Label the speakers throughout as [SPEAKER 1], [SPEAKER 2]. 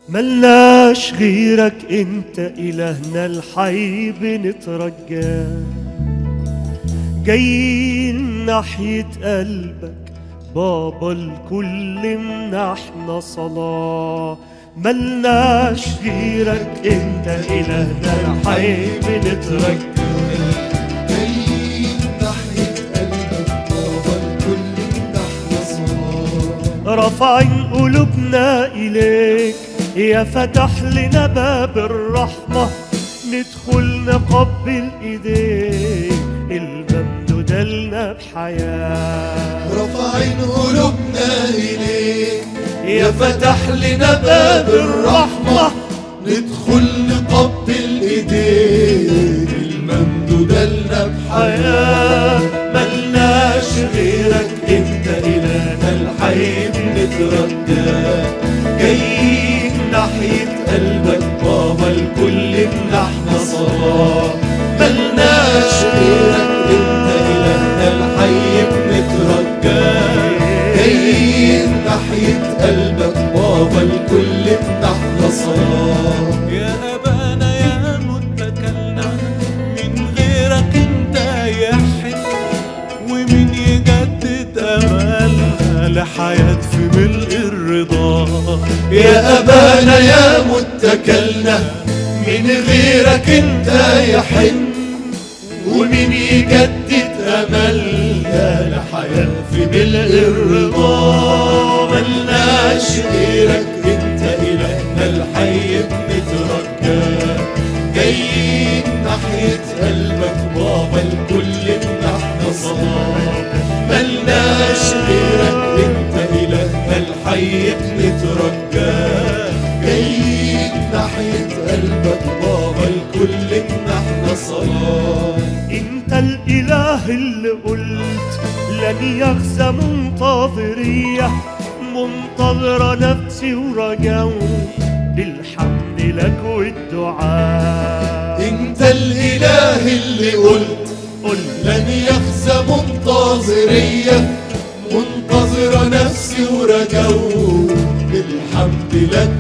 [SPEAKER 1] ملناش غيرك انت الهنا الحي بنترجاك جايين ناحية قلبك بابا الكل منحنا صلاة ملناش غيرك انت الهنا الحي بنترجاك
[SPEAKER 2] جايين ناحية قلبك بابا الكل نحن صلاة
[SPEAKER 1] رافعين قلوبنا إليك يا فتح لنا باب الرحمة ندخل نقبل إيديك الممدودة لنا بحياة
[SPEAKER 2] رافعين قلوبنا إليك
[SPEAKER 1] يا فتح لنا باب الرحمة
[SPEAKER 2] ندخل نقبل ايديك الممدودة لنا بحياة
[SPEAKER 1] حياة ملناش غيرك انت إلهنا الحي بنترجاك جايين ناحية قلبك بابا الكل منحنا صلاة ملناش غيرك انت إلهنا الحي بنترجاك
[SPEAKER 2] جايين ناحية قلبك بابا الكل نحن صلاة
[SPEAKER 3] يا أبانا يا متكلنا من غيرك انت يحن ومن يجدد أملنا لحياة في ملء الرضا
[SPEAKER 2] يا أبانا يا متكلنا من غيرك انت يحن ومن يجدد أملنا لحياة في ملء الرضا ملناش غيرك انت إلهنا الحي بنترجاك جايين ناحية قلبك بابا الكل نحن صلاة ملناش غيرك انت إلهنا الحي بنترجاك جايين ناحية قلبك بابا الكل نحن صلاة
[SPEAKER 1] انت الاله اللي قلت لن يخزى منتظرية منتظرة نفسي ورجاوي بالحمد لك والدعاء
[SPEAKER 2] انت الاله اللي قلت
[SPEAKER 1] قل
[SPEAKER 2] لن يخزى منتظرية منتظرة نفسي ورجو بالحمد لك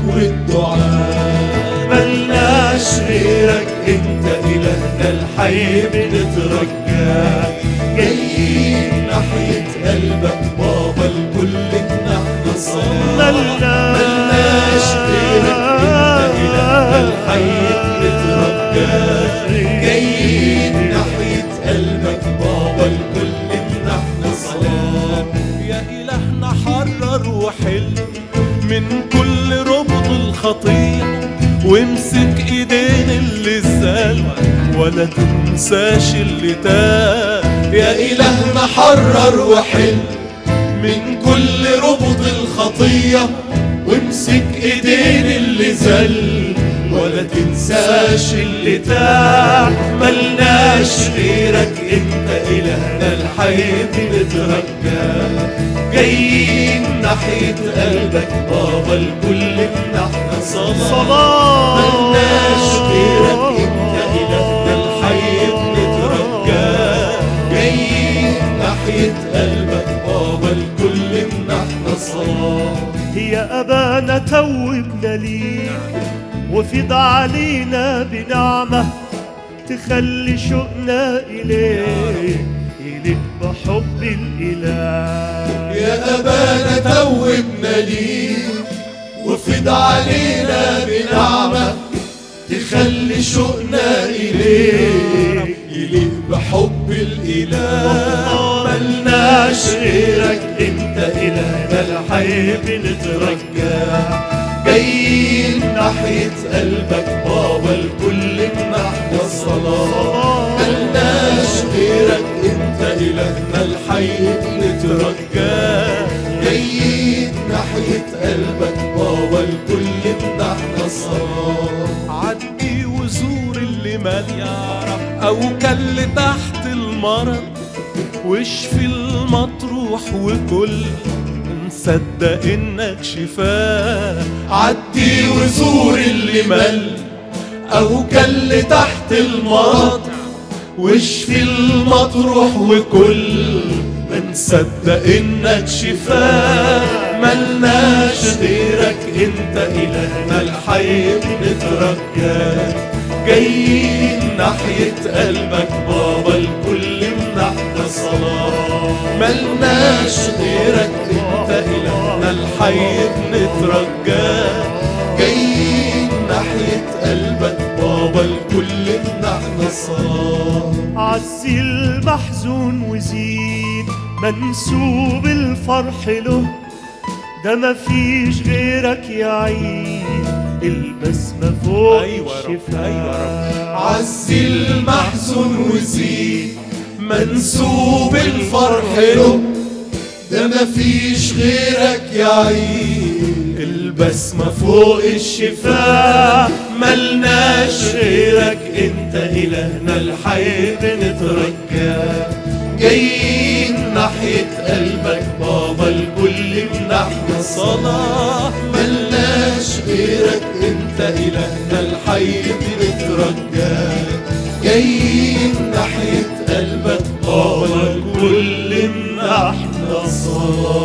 [SPEAKER 2] والدعاء
[SPEAKER 1] ملناش غيرك انت الهنا الحي بنترجاك
[SPEAKER 2] جايين ناحية قلبك بابا الكل نحن صلاة ملناش غيرك انت إلهنا الحي بنترجاك جايين ناحية قلبك بابا الكل نحن صلاة
[SPEAKER 3] يا إلهنا حرر وحل من كل ربط الخطية وامسك ايدين اللي زال ولا تنساش اللي تاه
[SPEAKER 2] يا إلهنا حرر وحل من كل ربط الخطية وامسك ايدين اللي زل ولا تنساش اللي تاه ملناش غيرك انت إلهنا الحي بنترجاك جايين ناحية قلبك بابا الكل نحن صلاة
[SPEAKER 1] صلاة
[SPEAKER 2] ملناش غيرك انت إلهنا الحي بنترجاك جايين ناحية قلبك بابا الكل نحن صلاة
[SPEAKER 1] يا أبانا توبنا ليك وفض علينا بنعمة تخلي شوقنا إليك يليق بحب الإله
[SPEAKER 2] يا أبانا توبنا ليك وفض علينا بنعمة تخلي شوقنا إليك يليق بحب الإله
[SPEAKER 1] ملناش غيرك انت إلهنا الحي بنترجاك
[SPEAKER 2] جايين ناحية قلبك بابا الكل نحن صلاة ملناش غيرك انت إلهنا الحي بنترجاك جايين ناحية قلبك بابا الكل نحن صلاة
[SPEAKER 3] عدي وزور اللي مال يعرف او كل تحت المرض واشفي المطروح وكل نصدق انك شفاه
[SPEAKER 2] عدي وزور اللي مل أو كل تحت المرض واشفي المطروح وكل ما نصدق إنك شفاه ملناش غيرك انت الهنا الحي بنترجاك جايين ناحية قلبك بابا الكل منحنا صلاة ملناش غيرك انت الهنا الحي بنترجاك جايين ناحية قلبك بابا الكل منحنا صلاة
[SPEAKER 4] عزي المحزون وزيد منسوب الفرح له ده مفيش غيرك يا عيد البسمة فوق
[SPEAKER 3] أيوة يا رب،
[SPEAKER 4] الشفاه
[SPEAKER 3] أيوة يا
[SPEAKER 2] عزي المحزون وزيد منسوب الفرح له ده مفيش غيرك يا عيد البسمة فوق الشفاه ملناش غيرك انت الهنا الحي بنترجاك جايين ناحية قلبك بابا الكل منحنا صلاة ملناش غيرك انت الهنا الحي بنترجاك جايين ناحية قلبك بابا الكل منحنا صلاة